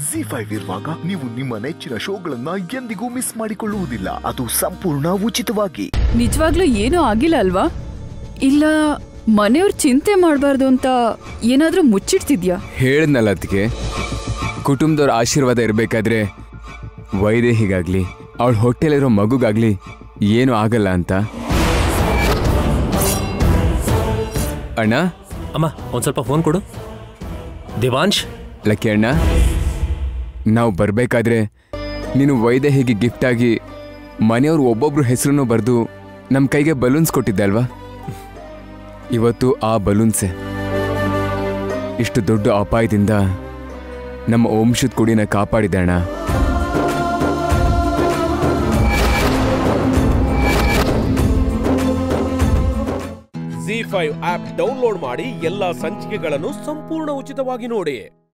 G five ಇರುವಾಗ ನೀವು ನಿಮ್ಮ ನೆಚ್ಚಿನ ಶೋಗಳನ್ನ ಎಂದಿಗೂ ಮಿಸ್ ಮಾಡಿಕೊಳ್ಳುವುದಿಲ್ಲ ಅದು ಸಂಪೂರ್ಣ ಉಚಿತವಾಗಿ ನಿಜವಾಗ್ಲೂ ಏನೂ ಆಗಿಲ್ಲ ಅಲ್ವಾ ಇಲ್ಲ ಮನೆಯವ್ರ ಚಿಂತೆ ಮಾಡಬಾರ್ದು ಅಂತ ಏನಾದ್ರೂ ಮುಚ್ಚಿಡ್ತಿದ್ಯಾ ಹೇಳಿದ್ನಲ್ಲ ಅದಕ್ಕೆ ಕುಟುಂಬದವ್ರ ಆಶೀರ್ವಾದ ಇರಬೇಕಾದ್ರೆ ವೈದೇಹಿಗಾಗ್ಲಿ ಅವಳ ಹೊಟ್ಟೆಲಿರೋ ಮಗುಗಾಗ್ಲಿ ಏನು ಆಗಲ್ಲ ಅಂತ ಅಣ್ಣ ಅಮ್ಮ ಒಂದು ಸ್ವಲ್ಪ ಫೋನ್ ಕೊಡು ದೇವಾಂಶ್ ಲಕ್ಕಿ ಅಣ್ಣ ನಾವು ಬರಬೇಕಾದ್ರೆ ನೀನು ವೈದೇಹಿಗೆ ಗಿಫ್ಟ್ ಆಗಿ ಮನೆಯವ್ರು ಒಬ್ಬೊಬ್ರು ಹೆಸರನ್ನು ಬರೆದು ನಮ್ಮ ಕೈಗೆ ಬಲೂನ್ಸ್ ಕೊಟ್ಟಿದ್ದೆ ಅಲ್ವಾ ಇವತ್ತು ಆ ಬಲೂನ್ಸೆ ಇಷ್ಟು ದೊಡ್ಡ ಅಪಾಯದಿಂದ ನಮ್ಮ ವಂಶದ ಕುಡಿನ ಕಾಪಾಡಿದೆ ಅಣ್ಣ ಜಿ ಫೈವ್ ಆಪ್ ಡೌನ್ಲೋಡ್ ಮಾಡಿ ಎಲ್ಲಾ ಸಂಚಿಕೆಗಳನ್ನು ಸಂಪೂರ್ಣ ಉಚಿತವಾಗಿ ನೋಡಿ